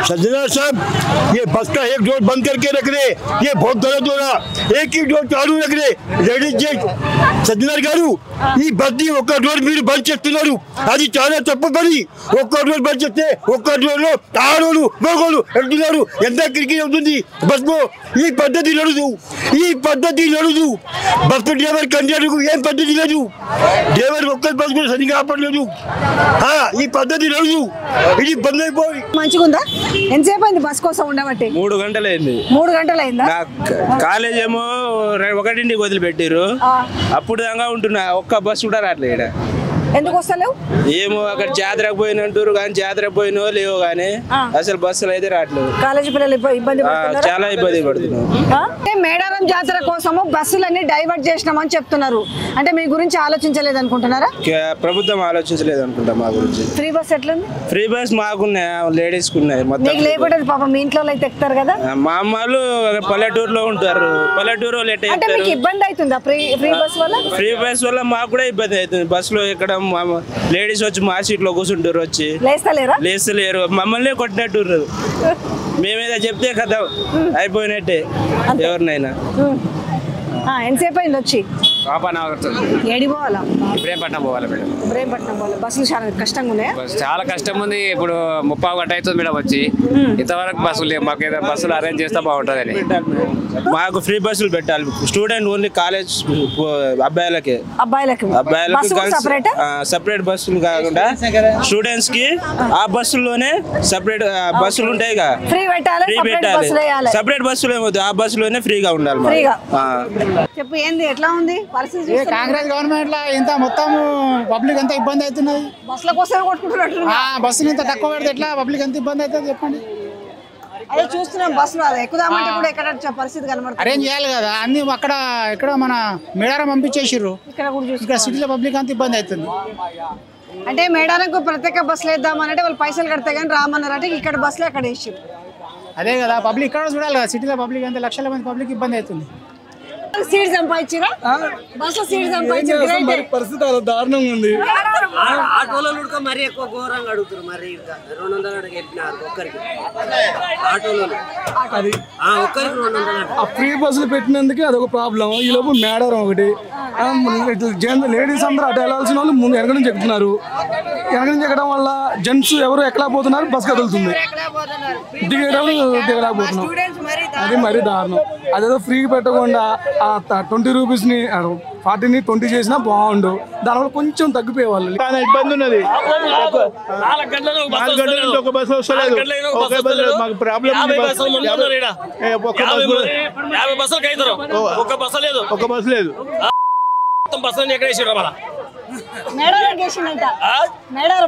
सज्जनर साहब ये बस का एक डोर बंद करके रख रहे ये बहुत गलत हो रहा एक ही डोर चालू रख रहे లేడీస్ జెంట్స్ సజ్జనర్ గారు ఈ బస్ని ఒక్క డోర్ మీరు బంద్ చేస్తున్నారు అది చాలా తప్పు పని ఒక్క డోర్ బంద్ చేస్తే ఒక్క డోర్లో ఆడోళ్ళు మగోళ్ళు వెళ్తున్నారు ఎంత కిరికీ అవుతుంది బస్లో ఈ పద్ధతి నడుదు ఈ పద్ధతి నడుదు బస్సు డ్రైవర్ కండక్టర్కు ఏం పద్ధతి లేదు డ్రైవర్ ఒక్క బస్ కూడా సరిగా ఆపట్లేదు ఆ, ఈ పద్ధతి నడుదు ఇది బంద్ అయిపోయి మంచిగుందా ఎంతసేపు అయింది బస్ కోసం ఉండబట్టి మూడు గంటలైంది మూడు గంటలు అయిందా నా కాలేజ్ ఏమో రె- ఒకటింటికి వదిలిపెట్టారు ఆ. అప్పుడు దాకా ఉంటున్నా ఒక్క బస్సు కూడా రావట్లేదు ఈడ ఎందుకు వస్తలేవు ఏమో అక్కడ జాతరకు పోయినంటారు కానీ జాతరకు పోయినో లేవో కానీ ఆ. అసలు బస్సులు అయితే రావట్లేదు కాలేజీ పిల్లలు ఇబ్బ- ఇబ్బంది ఆ, పడుతున్నారా? చాలా ఇబ్బంది పడుతున్నాం ఆ? అంటే మేడారం జాతర కోసము బస్సులన్నీ డైవర్ట్ చేసినామని చెప్తున్నారు అంటే మీ గురించి ఆలోచించలేదు అనుకుంటున్నారా కే- ప్రభుత్వం ఆలోచించలేదు అనుకుంటా మా గురించి ఫ్రీ బస్ ఎట్లుంది ఫ్రీ బస్ మాకున్నాయి లేడీస్ ఉన్నాయి మొత్తం నీకు లేకుండా పాపం మీ ఇంట్లో అయితే ఎక్కుతారు కదా ఆ, మా అమ్మాలు పల్లెటూరులో ఉంటారు పల్లెటూరు వాళ్ళు ఎట్ట అంటే మీకు ఎక్కుతారు ఇబ్బంది అవుతుందా ఫ్రీ ఫ్రీ బస్ వల్ల ఫ్రీ బస్ వల్ల మాకు కూడా ఇబ్బంది అవుతుంది బస్సులో ఎక్కడం లేడీస్ వచ్చి మా సీట్లో కూర్చుంటారు వచ్చి లేస్తలేరా లేస్తలేరు మమ్మల్ని కొట్టినట్టు మేమేదో చెప్తే కదా అయిపోయినట్టే ఎవరినైనా ఆ, ఎంతసేపు అయింది వచ్చి కాపానగర్ ఏడి పోవాలా ఇబ్రేంపట్నం పోవాలి మేడం ఇబ్రహీంపట్నం పోవాలి బస్సులు చాలా కష్టంగా ఉన్నాయా బస్ చాలా కష్టం ఉంది ఇప్పుడు ముప్పావు గంట అవుతుంది మేడం వచ్చి ఇంతవరకు బస్సులు లేవు మాకు ఏదైనా బస్సులు అరేంజ్ చేస్తే బాగుంటుందని మాకు ఫ్రీ బస్సులు పెట్టాలి స్టూడెంట్ ఓన్లీ కాలేజ్ అబ్బాయిలకే అబ్బాయిలకి అబ్బాయిలకు బస్సు సపరేట్ సపరేట్ బస్సులు కాకుండా స్టూడెంట్స్ కి ఆ బస్సుల్లోనే సపరేట్ బస్సులు ఉంటాయి కదా ఫ్రీ పెట్టాలి ఫ్రీ separate పెట్టాలి బస్సులు వేయాలి సపరేట్ బస్సులు ఏమవుతుంది ఆ బస్సులోనే ఫ్రీగా ఉండాలి మాకు. ఫ్రీగా. ఆ. చెప్పు ఏంది ఎట్లా ఉంది పరిస్థితి ఏ కాంగ్రెస్ గవర్నమెంట్ లో ఇంత మొత్తం పబ్లిక్ ఎంత ఇబ్బంది అవుతున్నది బస్సుల కోసం కొట్టుకుంటున్నట్టు ఆ బస్సులు ఇంత తక్కువ పెడితే ఎట్లా పబ్లిక్ ఎంత ఇబ్బంది అవుతుంది చెప్పండి అదే చూస్తున్నాం బస్సులు అదే ఎక్కుదామంటే కూడా ఎక్కడ చ- పరిస్థితి కనబడుతుంది అరేంజ్ చేయాలి కదా అన్ని అక్కడ ఎక్కడ మన మేడారం పంపించేసిర్రు ఇక్కడ కూడా చూసి ఇక్కడ సిటీలో పబ్లిక్ అంత ఇబ్బంది అవుతుంది అంటే మేడారంకు ప్రత్యేక బస్సులు వేద్దామనంటే వాళ్ళు పైసలు కడితే కానీ రామన్నారంటే ఇక్కడ బస్సులు అక్కడ వేసారు అదే కదా పబ్లిక్ ఇక్కడ చూడాలి కదా సిటీలో పబ్లిక్ అంత లక్షల మంది పబ్లిక్ ఇబ్బంది అవుతుంది సీట్ సంపాదించిరా బస్సు సీట్ సంపాదించారు పరిస్థితి అలా దారుణంగా ఉంది ఆటోలో ఉడక మరీ ఎక్కువ ఘోరంగా అడుగుతారు మరి ఇంకా రెండు వందలు అడిగి చెప్పినారు ఒక్కరికి ఆటోలో అది ఆ ఒక్కరికి రెండు వందలు అడిగి. ఆ ఫ్రీ బస్సులు పెట్టినందుకే అదొక ప్రాబ్లం ఈ లోపు మేడారం ఒకటి ఆ, ఇట్లా జెంట్స్ లేడీస్ అందరూ అటు వెళ్ళాల్సిన వాళ్ళు ముందు వెనక నుంచి ఎక్కుతున్నారు వెనక నుంచి ఎక్కడం వల్ల జెంట్స్ ఎవరు ఎక్కలేకపోతున్నారు బస్ కదులుతుంది దిగేటప్పుడు దిగలేకపోతున్నాం అది మరీ దారుణం అదేదో ఫ్రీ పెట్టకుండా ఆ ట్వంటీ రూపీస్ని ఫార్టీని ట్వంటీ చేసినా బాగుండు దానివల్ల కొంచెం తగ్గిపోయేవాళ్ళు చాలా ఇబ్బంది ఉన్నది నాలుగు గంటల నుంచి నాలుగు గంటల నుంచి ఒక బస్సు వస్తలేదు ఒక బస్సు మాకు ప్రాబ్లం ఉంది. ఏ, ఒక్క బస్సు కూడా- యాభై బస్సులకు అవుతారు ఒక్క బస్సు లేదు ఒక బస్సు లేదు మొత్తం బస్సులు ఎక్కడ వేసారు మన మేడారం వేసిందంట మేడారం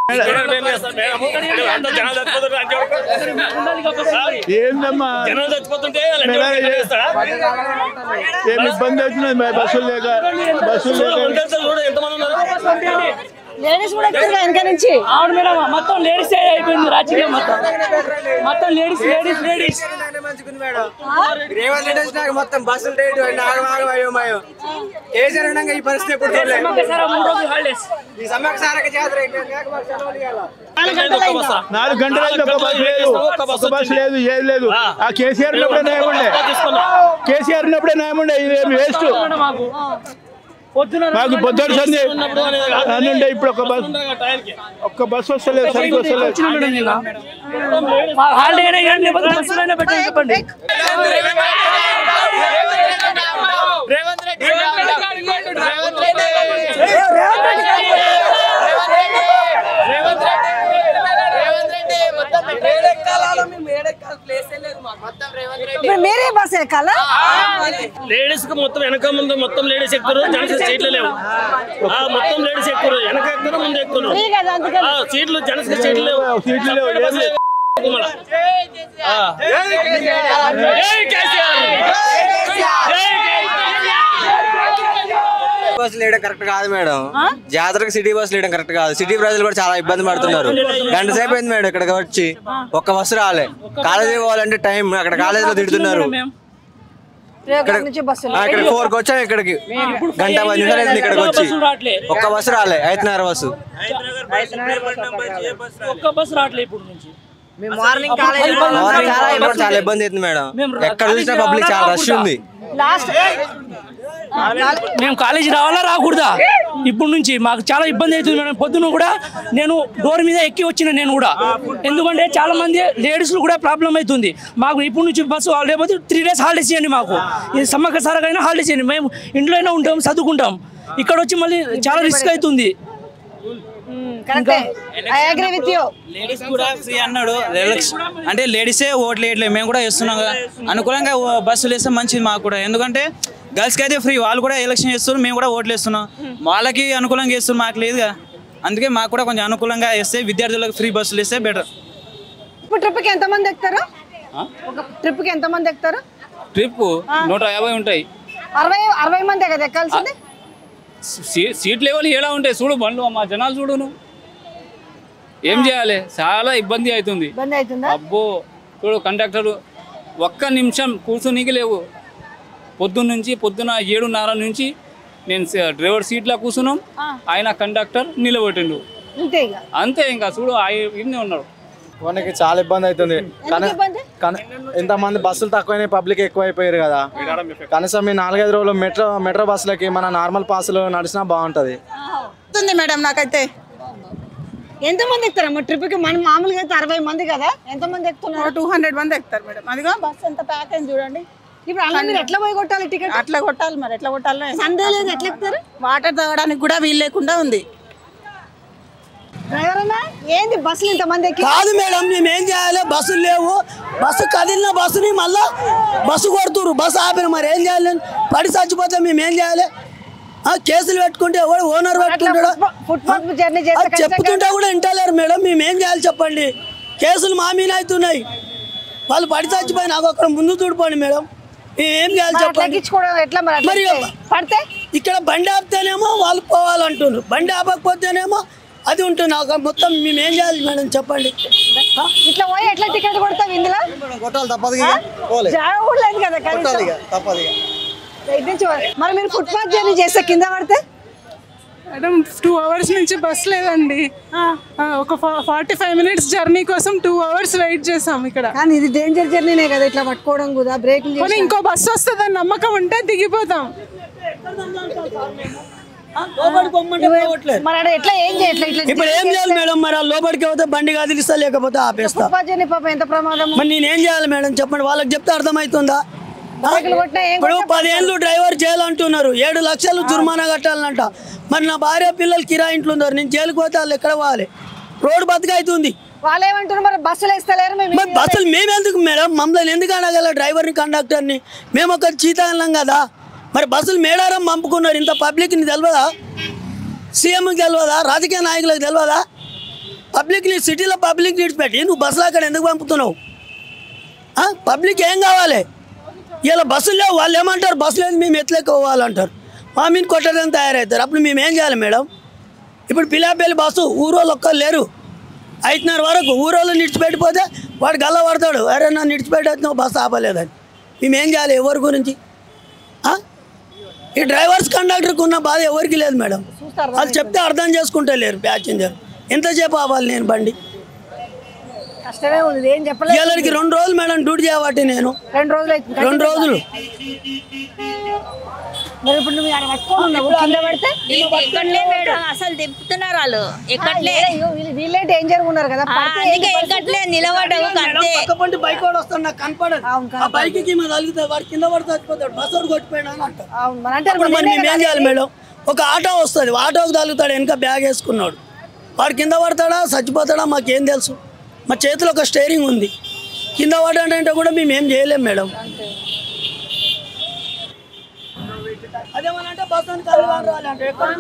అంతా జనాలు చచ్చిపోతుంటే అంతే ఏందమ్మా జనాలు చచ్చిపోతుంటే వాళ్ళు ఎన్ని మేడారం ఎక్కడ వేస్తారా? ఏం ఇబ్బంది అవుతున్నది మరి బస్సులు లేక బస్సులు చూడు, లేక ఉంటే చూడు ఎంతమంది ఉన్నారు లేడీస్ కూడా ఎక్కుతారు వెనక నుంచి అవును మేడం మొత్తం లేడీస్ అయిపోయింది రాజకీయం మొత్తం మొత్తం ladies ladies ladies Revanth Reddy వచ్చినాక మొత్తం బస్సులు రేటు ఆగం ఆగం అయ్యోమయ్యో కేసీఆర్ ఉండగా ఈ పరిస్థితి ఎప్పుడు చూడలేదు మూడు రోజులు హాలిడేస్ ఈ సమ్మక్క సారక జాతర అయిపోయింది మాకు సెలవులు ఇవ్వాలా? నాలుగు గంటల నుంచి ఒక బస్సు లేదు ఒక బస్సు లేదు ఏది లేదు ఆ కేసీఆర్ ఉన్నప్పుడే న్యాయముండే కేసీఆర్ ఉన్నప్పుడే న్యాయముండే ఇది వేస్ట్ మాకు పొద్దున మాకు పొద్దున్న సంధి అని ఉండే ఇప్పుడు ఒక బస్ ఒక్క బస్సు వస్తలేదు సరిగ్గా వస్తలేదు హాలిడే అయినా కానీ లేకపోతే బస్సులైనా పెట్టండి చెప్పండి ఇప్పుడు మీరే బస్ ఎక్కాలా లేడీస్ కి మొత్తం వెనక ముందు మొత్తం లేడీస్ ఎక్కుతారు జెంట్స్ సీట్లు లేవు ఆ మొత్తం లేడీస్ ఎక్కుతారు వెనక ఎక్కుతారు ముందు ఎక్కుతారు ఫ్రీ కదా అందుకని ఆ, సీట్లు జెంట్స్ కి సీట్లు లేవు సీట్లు లేవు, ఏం బస్సులు ఎక్కు మళ్ళా. ఆ. జై కేసీఆర్ జై బస్సులు వేయడం కరెక్ట్ కాదు మేడం జాతరకు సిటీ బస్సులు వేయడం కరెక్ట్ కాదు సిటీ ప్రజలు కూడా చాలా ఇబ్బంది పడుతున్నారు గంట సేపు అయింది మేడం ఇక్కడికి వచ్చి ఒక్క బస్సు రాలే కాలేజీ పోవాలంటే టైం అక్కడ కాలేజీలో తిడుతున్నారు రేపు నుంచి బస్సులు ఆ, ఇక్కడ ఫోర్ కి వచ్చాం ఇక్కడికి గంట పది నిమిషాలు అయింది ఇక్కడికి వచ్చి బస్సులు రావట్లే ఒక్క బస్సు రాలే ఐదున్నర బస్సు ఒక్క బస్సు రావట్లే ఇప్పుడు నుంచి మార్నింగ్ చాలా ఇబ్బంది చాలా ఇబ్బంది అవుతుంది మేడం ఎక్కడ చూసినా పబ్లిక్ చాలా రష్ ఉంది లాస్ట్ మేము కాలేజీ రావాలా రాకూడదా ఇప్పుడు నుంచి మాకు చాలా ఇబ్బంది అవుతుంది మేడం పొద్దున కూడా నేను డోర్ మీద ఎక్కి వచ్చిన నేను కూడా ఎందుకంటే చాలా మంది లేడీస్ కూడా ప్రాబ్లం అవుతుంది మాకు ఇప్పుడు నుంచి బస్సు లేకపోతే త్రీ డేస్ హాలిడేస్ ఇవ్వండి మాకు ఇది సమ్మక్క సారకైనా హాలిడేస్ ఇవ్వండి మేము ఇంట్లోనే ఉంటాం చదువుకుంటాం ఇక్కడ వచ్చి మళ్ళీ చాలా రిస్క్ అవుతుంది కరెక్టే I agree with you ladies కూడా ఫ్రీ అన్నాడు ఎలక్షన్- అంటే లేడీసే ఓట్లు వేయట్లేదు మేము కూడా వేస్తున్నాం కదా అనుకూలంగా ఓ- బస్సులు వేస్తే మంచిది మాకు కూడా ఎందుకంటే గర్ల్స్కి అయితే ఫ్రీ వాళ్ళు కూడా ఎలక్షన్ చేస్తున్నారు మేము కూడా ఓట్లు వేస్తున్నాం వాళ్ళకి అనుకూలంగా వేస్తున్నారు మాకు లేదుగా అందుకే మాకు కూడా కొంచెం అనుకూలంగా వేస్తే విద్యార్థులకు ఫ్రీ బస్సులు వేస్తే బెటర్ ఇప్పుడు ట్రిప్కి ఎంతమంది ఎక్కుతారు ఒక ట్రిప్కి ఎంతమంది ఎక్కుతారు ట్రిప్ నూట యాభై ఉంటాయి అరవై అరవై మందే కదా ఎక్కాల్సింది సీ- సీట్ లెవెల్ ఎలా ఉంటాయి చూడు బండ్లు మా జనాలు చూడు నువ్వు ఏం చేయాలి చాలా ఇబ్బంది అవుతుంది ఇబ్బంది అవుతుందా అబ్బో చూడు కండక్టర్ ఒక్క నిమిషం కూర్చోనీకి లేవు పొద్దున్న నుంచి పొద్దున ఏడున్నర నుంచి నేను స- డ్రైవర్ సీట్లో కూర్చున్నాం ఆయన కండక్టర్ నిలబెట్టిండు అంతే ఇక అంతే ఇంకా చూడు ఆయన ఇన్నే ఉన్నాడు మనకి చాలా ఇబ్బంది అవుతుంది కానీ ఇబ్బంది కానీ ఇంతమంది బస్సులు తక్కువైనాయి పబ్లిక్ ఎక్కువైపోయారు కదా కనీసం ఈ నాలుగైదు రోజులు మెట్రో మెట్రో బస్సులకి మన నార్మల్ పాసులు నడిచినా బాగుంటది వస్తుంది మేడం నాకైతే ఎంతమంది ఎక్కుతారమ్మా ట్రిప్కి మనం మామూలుగా అయితే అరవై మంది కదా ఎంతమంది ఎక్కుతున్నారు టూ హండ్రెడ్ మంది ఎక్కుతారు మేడం అదిగో బస్ ఎంత ప్యాక్ అయింది చూడండి ఇప్పుడు అలా మీరు ఎట్లా పోయి కొట్టాలి టికెట్ అట్లా కొట్టాలి మరి ఎట్లా కొట్టాలో సందే లేదు ఎట్లా ఎక్కుతారు వాటర్ తాగడానికి కూడా వీలు లేకుండా ఉంది డ్రైవర్ అన్నా ఏంది బస్సులు ఇంతమంది ఎక్కి కాదు మేడం మేము ఏం చేయాలి బస్సులు లేవు బస్సు కదిలిన బస్సుని మళ్ళా బస్సు కొడుతురు బస్సు ఆపిన మరి ఏం చేయాలి పడి చచ్చిపోతే మేము ఏం చేయాలి ఆ, కేసులు పెట్టుకుంటే ఎవడు ఓనర్ పెట్టుకుంటాడు ఫుట్పాత్ జర్నీ అది చేస్తే చెప్తుంటే కూడా వింటలేరు మేడం మేము ఏం చేయాలి చెప్పండి కేసులు మా మీద అవుతున్నాయి వాళ్ళు పడి చచ్చిపోయి నాకు అక్కడ ముందు చూడిపోండి మేడం మేము ఏం చేయాలి అట్లా చెప్పండి ఎక్కించుకోవడం ఎట్లా మరి అట్లా మరి ఎక్కితే? పడితే ఇక్కడ బండి ఆపితేనేమో వాళ్ళు పోవాలంటున్నారు బండి ఆపకపోతేనేమో అది ఉంటుంది నాకు మొత్తం మేము ఏం చేయాలి మేడం చెప్పండి ఆ? ఇట్లా పోయి ఎట్లా టికెట్ కొడతావు ఇందులో కొట్టాలి తప్పదు ఆ? జాగ కూడా లేదు కదా కనీసం. తప్పదు ఇటు నుంచి పో- మరి మీరు ఫుట్పాత్ జర్నీ చేస్తే కింద పడితే మేడం టూ అవర్స్ నుంచి బస్ లేదండి ఆ, ఒక ఫార్టీ ఫైవ్ మినిట్స్ జర్నీ కోసం టూ అవర్స్ వెయిట్ చేసాం ఇక్కడ కానీ ఇది డేంజర్ జర్నీనే కదా ఇట్లా పట్టుకోవడం కూడా బ్రేకింగ్ కానీ ఇంకో బస్సు వస్తుందని నమ్మకం ఉంటే దిగిపోతాం ఆ, లోపలికి పొమ్మంటే పోవట్లేదు. మరి ఆడ ఎట్లా ఏం చేయట్లే ఇట్లా ఇప్పుడు ఏం చేయాలి మేడం మరి ఆ లోపలికి పోతే బండి కదిలిస్తా లేకపోతే ఆపేస్తా ఫుట్పాత్ జర్నీ పాప ఎంత ప్రమాదం మరి నేనేం చేయాలి మేడం చెప్పండి వాళ్ళకి చెప్తే అర్థమవుతుందా ఆ? బ్రేకులు కొట్టినా ఏం ఇప్పుడు పదేళ్ళు డ్రైవర్ జైలు అంటున్నారు ఏడు లక్షలు జుర్మానా కట్టాలంట మరి నా భార్య పిల్లలు కిరాయి ఇంట్లో ఉన్నారు నేను జైలుకి పోతే వాళ్ళు ఎక్కడ పోవాలి రోడ్డు బతుకైతుంది వాళ్ళు ఏమంటారు మరి బస్సులు వేస్తలేరు మేము మరి బస్సులు మేమెందుకు మేడం మమ్మల్ని ఎందుకు అనగల డ్రైవర్ని కండక్టర్ని మేము ఒక చీతాగలం కదా మరి బస్సులు మేడారం పంపుకున్నారు ఇంత పబ్లిక్ని తెలియదా సీఎంకి తెలియదా రాజకీయ నాయకులకు తెలియదా పబ్లిక్ని సిటీలో పబ్లిక్ విడిచిపెట్టి నువ్వు బస్సులు అక్కడ ఎందుకు పంపుతున్నావు ఆ? పబ్లిక్ ఏం కావాలి ఇలా బస్సులు లేవు వాళ్ళు ఏమంటారు బస్సు లేదు మేము ఎట్లెక్కోవాలంటారు మా మీద కొట్టడానికి తయారవుతారు అప్పుడు మేము ఏం చేయాలి మేడం ఇప్పుడు పిలాపల్లి బస్సు ఊరోళ్ళు ఒక్కరు లేరు ఐదున్నర వరకు ఊరోళ్ళు నిడిచిపెట్టిపోతే వాడు గల్ల పడతాడు అరే నన్ను నిడిచిపెట్టేస్తున్నావు బస్సు ఆపలేదని మేము ఏం చేయాలి ఎవరి గురించి ఆ? ఈ డ్రైవర్స్ కండక్టర్కి ఉన్న బాధ ఎవరికి లేదు మేడం వాళ్ళు చెప్తే అర్థం చేసుకుంటే లేరు ప్యాసింజర్ ఎంతసేపు ఆవాలి నేను బండి కష్టమే ఉంది ఏం చెప్పలేదు ఇవాళకి రెండు రోజులు మేడం డ్యూటీ చేయబట్టి నేను రెండు రోజులు అవుతుంది రెండు రోజులు మరి ఇప్పుడు నువ్వు ఆడ పట్టుకొని ఉన్నావు కింద పడితే ఎక్కట్లే మేడం అసలు తిప్పుతున్నారు వాళ్ళు ఎక్కట్లే అయ్యో, వీళ్ళు- వీళ్ళే డేంజర్ ఉన్నారు కదా ఆ, పడితే అందుకే ఏంటి పరిస్థితి? ఎక్కట్లే నిలబడ్డావు అంతే పక్క పంటి బైక్ వాడు వస్తాడు నాకు కనపడదు ఆ బైక్ కి మీద తగులుతుంది వాడు కింద పడితే చచ్చిపోతాడు బస్ వాడు కొట్టిపోయాడు అని అంటారు అవును, మరి అంటారు అప్పుడు మరి మరి నేనే మేము ఏం కదా చేయాలి మేడం ఒక ఆటో వస్తుంది ఆటోకి తగులుతాడు వెనక బ్యాగ్ వేసుకున్నాడు వాడు కింద పడతాడా చచ్చిపోతాడా మాకేం తెలుసు మా చేతిలో ఒక స్టేరింగ్ ఉంది కింద పడ్డాడంటే కూడా మేము ఏం చేయలేం మేడం అదేమనంటే బస్ అని కళ్ళు రాలి అంటే ఎక్కడ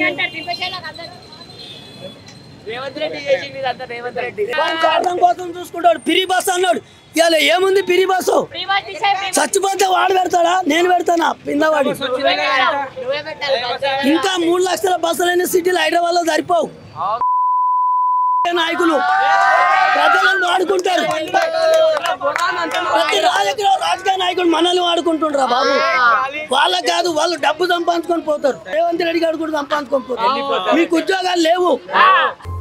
వాడి కారణం కోసం చూసుకుంటాడు పిరి బస్ అన్నాడు ఇవాళ ఏముంది పిరి బస్సు చచ్చిపోతే వాడు పెడతాడా నేను పెడతానా పిందవాడి ఇంకా మూడు లక్షల బస్సులైన సిటీలు హైదరాబాద్ లో సరిపోవు నాయకులు ప్రజలను వాడుకుంటారు ప్రతి రాజకీయ రాజకీయ నాయకుడు మనల్ని వాడుకుంటుండ్రా బాబు వాళ్ళకి కాదు వాళ్ళు డబ్బు సంపాదించుకొని పోతారు రేవంత్ రెడ్డి గారు కూడా సంపాదించుకొని పోతారు మీకు ఉద్యోగాలు లేవు